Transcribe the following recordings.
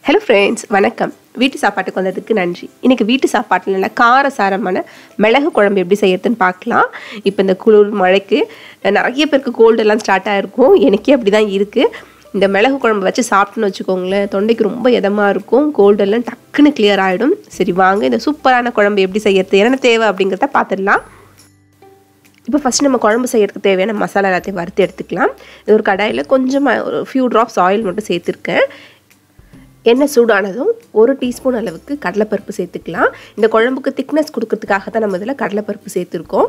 hello friends வணக்கம் வீட்டு சாப்பாட்டுக்கு வந்ததுக்கு நன்றி இன்றைக்கி வீட்டு சாப்பாட்டில் நல்ல காரசாரமான மிளகு குழம்பு எப்படி செய்யறதுன்னு பார்க்கலாம் இப்போ இந்த குளிர் மழைக்கு நிறைய பேருக்கு கோல்டு எல்லாம் ஸ்டார்ட் ஆகிருக்கும் எனக்கே அப்படி தான் இருக்குது இந்த மிளகு குழம்பு வச்சு சாப்பிட்டுன்னு வச்சுக்கோங்களேன் தொண்டைக்கு ரொம்ப இதமாக இருக்கும் கோல்டெல்லாம் டக்குன்னு கிளியர் ஆகிடும் சரி வாங்க இந்த சூப்பரான குழம்பு எப்படி செய்யறது என்னென்ன தேவை அப்படிங்கிறத பார்த்துடலாம் இப்போ ஃபஸ்ட் நம்ம குழம்பு செய்யறதுக்கு தேவையான மசாலா எல்லாத்தையும் வறுத்து எடுத்துக்கலாம் இது ஒரு கடாயில் கொஞ்சமாக ஒரு ஃபியூ ட்ராப்ஸ் ஆயில் மட்டும் சேர்த்துருக்கேன் எண்ணெய் சூடானதும் ஒரு டீஸ்பூன் அளவுக்கு கடலைப்பருப்பு சேர்த்துக்கலாம் இந்த குழம்புக்கு திக்னஸ் கொடுக்கறதுக்காக தான் நம்ம இதில் கடலைப்பருப்பு சேர்த்துருக்கோம்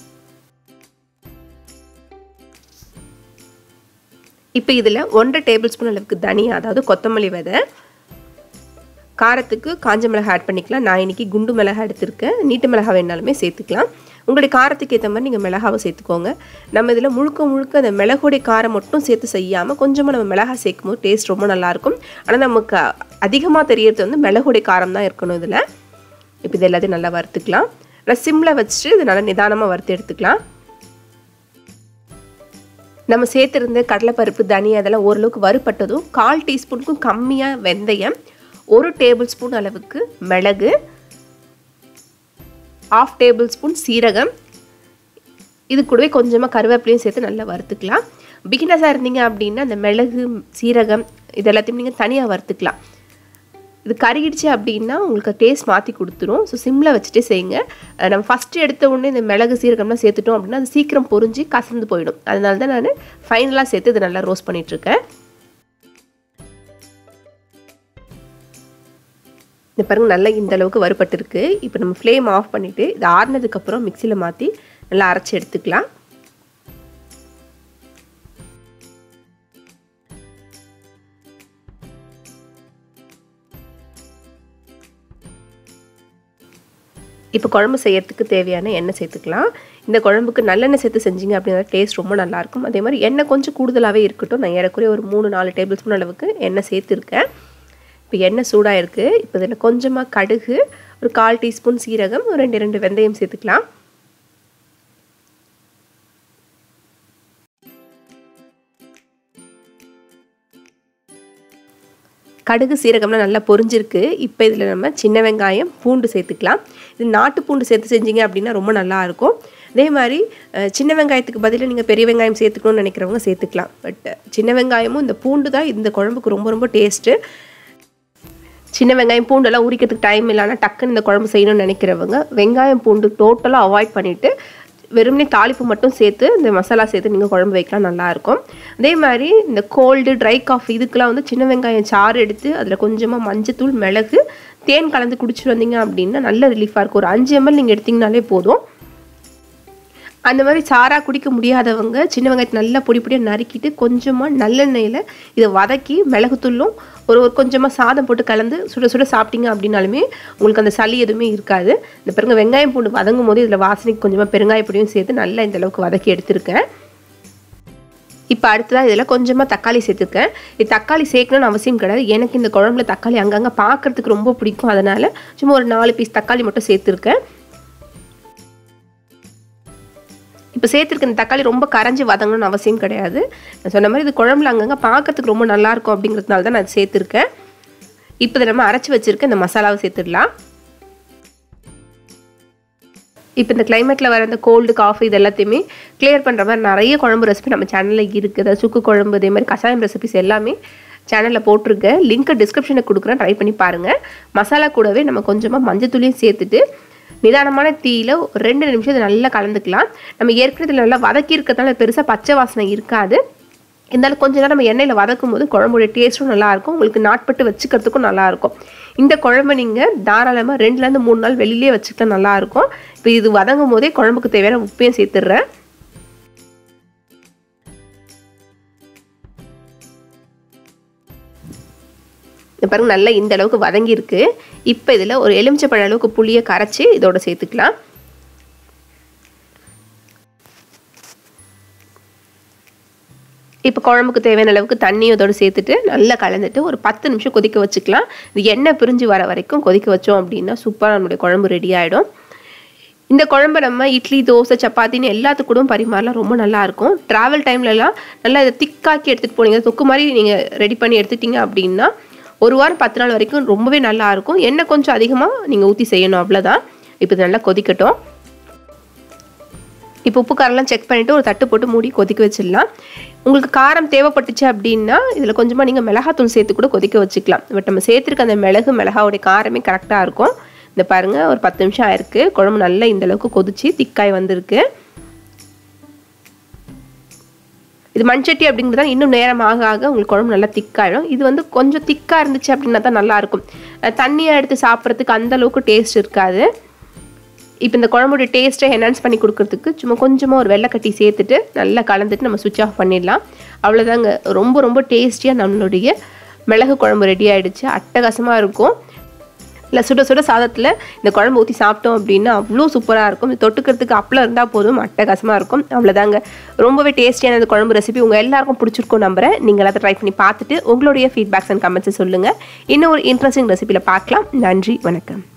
இப்போ இதில் ஒன்றரை டேபிள் ஸ்பூன் அளவுக்கு தனியா அதாவது கொத்தமல்லி விதை காரத்துக்கு காஞ்ச மிளகாய் ஆட் பண்ணிக்கலாம் நான் இன்றைக்கி குண்டு மிளகாய் எடுத்திருக்கேன் நீட்டு மிளகாய் வேணாலுமே சேர்த்துக்கலாம் உங்களுடைய காரத்துக்கு ஏற்ற மாதிரி நீங்கள் மிளகாவை சேர்த்துக்கோங்க நம்ம இதில் முழுக்க முழுக்க அந்த மிளகுடைய காரம் மட்டும் சேர்த்து செய்யாமல் கொஞ்சமாக நம்ம மிளகாய் சேர்க்கும் போது டேஸ்ட் ரொம்ப நல்லாயிருக்கும் ஆனால் நமக்கு அதிகமாக தெரியறது வந்து மிளகுடைய காரம் தான் இருக்கணும் இதில் இப்போ இது எல்லாத்தையும் நல்லா வறுத்துக்கலாம் நல்லா சிம்மில் வச்சுட்டு இது நல்லா நிதானமாக வறுத்து எடுத்துக்கலாம் நம்ம சேர்த்துருந்த கடலைப்பருப்பு தனியா அதெல்லாம் ஓரளவுக்கு வறுப்பட்டதும் கால் டீஸ்பூனுக்கும் கம்மியாக வெந்தயம் ஒரு டேபிள் ஸ்பூன் அளவுக்கு மிளகு ஆஃப் டேபிள் ஸ்பூன் சீரகம் இது கூடவே கொஞ்சமாக கருவேப்பிலையும் சேர்த்து நல்லா வறுத்துக்கலாம் பிகினஸாக இருந்தீங்க அப்படின்னா அந்த மிளகு சீரகம் இது எல்லாத்தையும் நீங்கள் தனியாக வறுத்துக்கலாம் இது கருகிடுச்சு அப்படின்னா உங்களுக்கு டேஸ்ட் மாற்றி கொடுத்துரும் ஸோ சிம்மில் வச்சுட்டே செய்யுங்க நம்ம ஃபஸ்ட்டு எடுத்த உடனே இந்த மிளகு சீரகம்லாம் சேர்த்துட்டோம் அப்படின்னா அது சீக்கிரம் பொறிஞ்சு கசந்து போயிடும் அதனால தான் நான் ஃபைனலாக சேர்த்து இதை நல்லா ரோஸ்ட் பண்ணிகிட்ருக்கேன் இந்த பாருங்கள் நல்லா இந்த அளவுக்கு வறுபட்டுருக்கு இப்போ நம்ம ஃப்ளேம் ஆஃப் பண்ணிவிட்டு இது ஆறுனதுக்கப்புறம் மிக்சியில் மாற்றி நல்லா அரைச்சி எடுத்துக்கலாம் இப்போ குழம்பு செய்யறதுக்கு தேவையான எண்ணெய் சேர்த்துக்கலாம் இந்த குழம்புக்கு நல்லெண்ணெய் சேர்த்து செஞ்சீங்க அப்படின்னா டேஸ்ட் ரொம்ப நல்லாயிருக்கும் அதே மாதிரி எண்ணெய் கொஞ்சம் கூடுதலாகவே இருக்கட்டும் நான் ஏறக்குறைய ஒரு மூணு நாலு டேபிள் ஸ்பூன் அளவுக்கு எண்ணெய் சேர்த்துருக்கேன் இப்போ எண்ணெய் சூடாக இருக்குது இப்போ இதில் கொஞ்சமாக கடுகு ஒரு கால் டீஸ்பூன் சீரகம் ஒரு ரெண்டு ரெண்டு வெந்தயம் சேர்த்துக்கலாம் கடுகு சீரகம்லாம் நல்லா பொரிஞ்சிருக்கு இப்போ இதில் நம்ம சின்ன வெங்காயம் பூண்டு சேர்த்துக்கலாம் இது நாட்டு பூண்டு சேர்த்து செஞ்சீங்க அப்படின்னா ரொம்ப நல்லாயிருக்கும் அதே மாதிரி சின்ன வெங்காயத்துக்கு பதிலாக நீங்கள் பெரிய வெங்காயம் சேர்த்துக்கணும்னு நினைக்கிறவங்க சேர்த்துக்கலாம் பட் சின்ன வெங்காயமும் இந்த பூண்டு தான் இந்த குழம்புக்கு ரொம்ப ரொம்ப டேஸ்ட்டு சின்ன வெங்காயம் பூண்டெல்லாம் உரிக்கிறதுக்கு டைம் இல்லைனா டக்குன்னு இந்த குழம்பு செய்யணும்னு நினைக்கிறவங்க வெங்காயம் பூண்டு டோட்டலாக அவாய்ட் பண்ணிவிட்டு வெறுமனே தாளிப்பு மட்டும் சேர்த்து இந்த மசாலா சேர்த்து நீங்கள் குழம்பு வைக்கலாம் நல்லாயிருக்கும் அதே மாதிரி இந்த கோல்டு ட்ரை காஃபி இதுக்கெலாம் வந்து சின்ன வெங்காயம் சாறு எடுத்து அதில் கொஞ்சமாக மஞ்சத்தூள் மிளகு தேன் கலந்து குடிச்சிட்டு வந்தீங்க அப்படின்னா நல்ல ரிலீஃபாக இருக்கும் ஒரு அஞ்சு எம்எல் நீங்கள் எடுத்திங்கனாலே போதும் அந்த மாதிரி சாராக குடிக்க முடியாதவங்க சின்ன வெங்காயத்தை நல்லா பொடி பொடியாக நறுக்கிட்டு கொஞ்சமாக நல்லெண்ணெயில் இதை வதக்கி மிளகுத்தூளும் ஒரு ஒரு கொஞ்சமாக சாதம் போட்டு கலந்து சுட சுட சாப்பிட்டீங்க அப்படின்னாலுமே உங்களுக்கு அந்த சளி எதுவுமே இருக்காது இந்த பாருங்க வெங்காயம் பூண்டு வதங்கும் போது இதில் வாசனைக்கு கொஞ்சமாக பெருங்காயப்பொடியும் சேர்த்து நல்லா இந்த அளவுக்கு வதக்கி எடுத்திருக்கேன் இப்போ அடுத்ததாக இதில் கொஞ்சமாக தக்காளி சேர்த்துருக்கேன் இது தக்காளி சேர்க்கணும்னு அவசியம் கிடையாது எனக்கு இந்த குழம்புல தக்காளி அங்கங்கே பார்க்குறதுக்கு ரொம்ப பிடிக்கும் அதனால் சும்மா ஒரு நாலு பீஸ் தக்காளி மட்டும் சேர்த்துருக்கேன் இப்போ சேர்த்துருக்க இந்த தக்காளி ரொம்ப கரைஞ்சி வதங்கணும்னு அவசியம் கிடையாது நான் சொன்ன மாதிரி இது குழம்புல அங்கங்கே பார்க்கறதுக்கு ரொம்ப நல்லாயிருக்கும் அப்படிங்கிறதுனால தான் நான் சேர்த்துருக்கேன் இப்போ இதை நம்ம அரைச்சி வச்சுருக்க இந்த மசாலாவை சேர்த்துடலாம் இப்போ இந்த கிளைமேட்டில் வர இந்த கோல்டு காஃபி இது எல்லாத்தையுமே கிளியர் பண்ணுற மாதிரி நிறைய குழம்பு ரெசிபி நம்ம சேனலில் இருக்குது அதாவது சுக்கு குழம்பு இதே மாதிரி கஷாயம் ரெசிபிஸ் எல்லாமே சேனலில் போட்டிருக்கேன் லிங்க்கை டிஸ்கிரிப்ஷனில் கொடுக்குறேன் ட்ரை பண்ணி பாருங்கள் மசாலா கூடவே நம்ம கொஞ்சமாக மஞ்சத்தூளியும் சேர்த்துட்டு நிதானமான தீயில் ரெண்டு நிமிஷம் இதை நல்லா கலந்துக்கலாம் நம்ம ஏற்கனவே இதில் நல்லா வதக்கி இருக்கிறதுனால பெருசாக பச்சை வாசனை இருக்காது இருந்தாலும் கொஞ்ச நேரம் நம்ம எண்ணெயில் வதக்கும் போது குழம்புடைய டேஸ்ட்டும் நல்லாயிருக்கும் உங்களுக்கு நாட்பட்டு வச்சுக்கிறதுக்கும் நல்லாயிருக்கும் இந்த குழம்பு நீங்கள் தாராளமாக ரெண்டுலேருந்து மூணு நாள் வெளியிலே வச்சுக்கலாம் நல்லாயிருக்கும் இப்போ இது வதங்கும் போதே குழம்புக்கு தேவையான உப்பையும் சேர்த்துடுறேன் பாருங்க நல்லா இந்த அளவுக்கு வதங்கியிருக்கு இப்போ இதில் ஒரு எலுமிச்சப்பழ அளவுக்கு புளியை கரைச்சி இதோட சேர்த்துக்கலாம் இப்போ குழம்புக்கு தேவையான அளவுக்கு தண்ணி இதோடு சேர்த்துட்டு நல்லா கலந்துட்டு ஒரு பத்து நிமிஷம் கொதிக்க வச்சுக்கலாம் இது எண்ணெய் பிரிஞ்சு வர வரைக்கும் கொதிக்க வச்சோம் அப்படின்னா சூப்பராக நம்மளுடைய குழம்பு ரெடி ஆகிடும் இந்த குழம்பு நம்ம இட்லி தோசை சப்பாத்தின்னு எல்லாத்துக்கு கூட பரிமாறலாம் ரொம்ப நல்லாயிருக்கும் ட்ராவல் டைம்லலாம் நல்லா இதை திக்காக்கி எடுத்துகிட்டு போனீங்க தொக்கு மாதிரி நீங்கள் ரெடி பண்ணி எடுத்துட்டீங்க அப்படின்னா ஒரு வாரம் பத்து நாள் வரைக்கும் ரொம்பவே நல்லா இருக்கும் எண்ணெய் கொஞ்சம் அதிகமாக நீங்கள் ஊற்றி செய்யணும் அவ்வளோதான் இப்போ இது நல்லா கொதிக்கட்டும் இப்போ உப்பு காரெல்லாம் செக் பண்ணிவிட்டு ஒரு தட்டு போட்டு மூடி கொதிக்க வச்சிடலாம் உங்களுக்கு காரம் தேவைப்பட்டுச்சு அப்படின்னா இதில் கொஞ்சமாக நீங்கள் மிளகாத்தூள் சேர்த்து கூட கொதிக்க வச்சுக்கலாம் பட் நம்ம சேர்த்துருக்க அந்த மிளகு மிளகாவுடைய காரமே கரெக்டாக இருக்கும் இந்த பாருங்கள் ஒரு பத்து நிமிஷம் ஆயிருக்கு குழம்பு நல்லா இந்த அளவுக்கு கொதிச்சு திக்காய் வந்திருக்கு இது மண்சட்டி அப்படிங்கிறது இன்னும் நேரம் ஆக ஆக உங்களுக்கு குழம்பு நல்லா திக்காயிடும் இது வந்து கொஞ்சம் திக்காக இருந்துச்சு அப்படின்னா தான் நல்லாயிருக்கும் தண்ணியை எடுத்து சாப்பிட்றதுக்கு அந்த அளவுக்கு டேஸ்ட் இருக்காது இப்போ இந்த குழம்புடைய டேஸ்ட்டை என்ஹான்ஸ் பண்ணி கொடுக்கறதுக்கு சும்மா கொஞ்சமாக ஒரு வெள்ளைக்கட்டி சேர்த்துட்டு நல்லா கலந்துட்டு நம்ம சுவிட்ச் ஆஃப் பண்ணிடலாம் அவ்வளோதாங்க ரொம்ப ரொம்ப டேஸ்டியாக நம்மளுடைய மிளகு குழம்பு ரெடி ஆகிடுச்சு அட்டகாசமாக இருக்கும் இல்லை சுட சுட சாதத்தில் இந்த குழம்பு ஊற்றி சாப்பிட்டோம் அப்படின்னா அவ்வளோ சூப்பராக இருக்கும் இது தொட்டுக்கிறதுக்கு அப்பளம் இருந்தால் போதும் அட்டகாசமாக இருக்கும் அவ்வளோதாங்க ரொம்பவே டேஸ்டியான இந்த குழம்பு ரெசிபி உங்கள் எல்லாருக்கும் பிடிச்சிருக்கும் நம்புறேன் நீங்கள் அதை ட்ரை பண்ணி பார்த்துட்டு உங்களுடைய ஃபீட்பேக்ஸ் அண்ட் கமெண்ட்ஸை சொல்லுங்கள் இன்னும் ஒரு இன்ட்ரெஸ்டிங் ரெசிபியில் பார்க்கலாம் நன்றி வணக்கம்